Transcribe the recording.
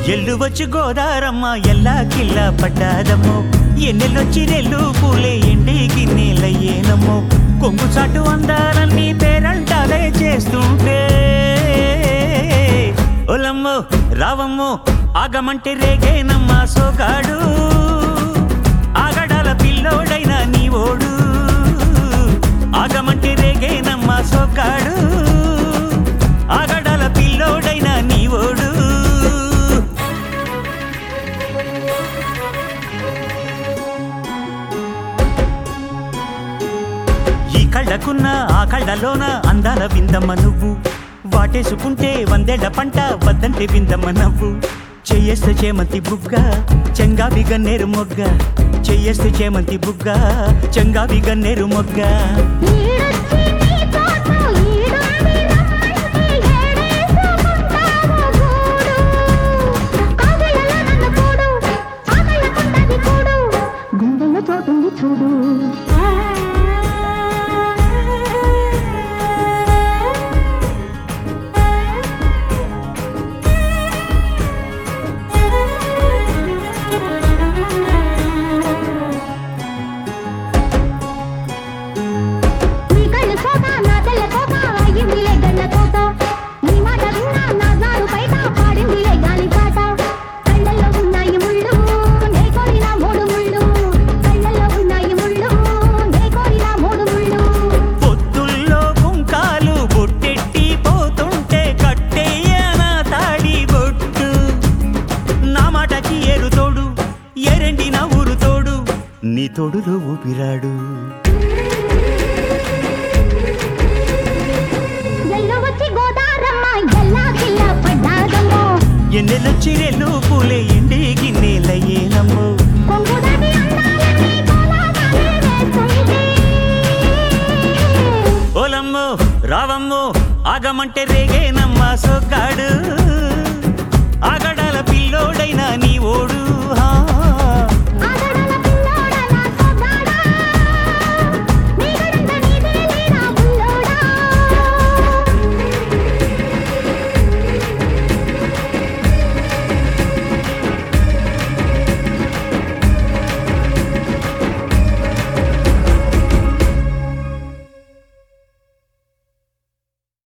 ఎల్లు వచ్చి గోదారమ్మ ఎల్లా కిల్లా పడ్డాదమ్మో ఎన్నెల్లొచ్చి నెల్లు పూలే ఎండి గిన్నెలయ్యేనమ్మో కొంగు చాటు అందాలన్నీ పేరంటాలే చేస్తుంటే ఒలమ్మో రావమ్మో ఆగమంటే రేగేనమ్మ సోగాడు ఆగడాల పిల్లోడైన నీ ఓడు ఆగమంటే రేగేనమ్మ సోగాడు ఆగడాల పిల్లోడైన నీ ఓడు ఈ కళ్ళకున్న ఆ కళ్ళలోన అందాల విందమ్మ నువ్వు వాటేసుకుంటే వందేళ్ల పంట వద్దంటే విందమ్మ నవ్వు చెయ్యేస్తే చేమంతి బుగ్గ చెంగావి గన్నేరు మొగ్గ చెయ్యేస్తే చేమంతి బుగ్గ చెంగావి గన్నేరు మొగ్గ ఈడొచ్చి నీ తోట ఈడుంది రమ్మంటే ఏడేసుకుంటావు గూడు కాగలలో నన్ను కూడు ఆకలకుంటది కూడు గుండెలో చోటుంది చూడు నీ కళ్ళు కోట నా తెల్ల కోట అయ్యిందిలే గండ కోట నీ మాట విన్నా నా జారు బయట పాడిందిలే గాలి పాట కళ్ళల్లో ఉన్నాయి ముళ్ళు నే కోరిన మూడు ముళ్ళు కళ్ళల్లో ఉన్నాయి ముళ్ళు నే కోరిన మూడు ముళ్ళు పొత్తుల్లో కుంకాలు బొట్టెట్టి పోతుంటే కట్టెయ్యన తాడి బొట్టు నా మాటకి ఏరు తోడు ఎరండి నా ఊరు తోడు నీ తోడులో ఊపిరాడు ఎల్లు వచ్చి గోదారమ్మ ఎల్లా కిల్లా పడ్డాదమ్మో ఎన్నెలొచ్చి రెల్లు పూలే ఎండి గిన్నెలయ్యేనమ్మో కొంగుదాని అందాలన్నీ కోలాగానే వేస్తుంది ఓలమ్మో రావమ్మో ఆగమంటే రేగే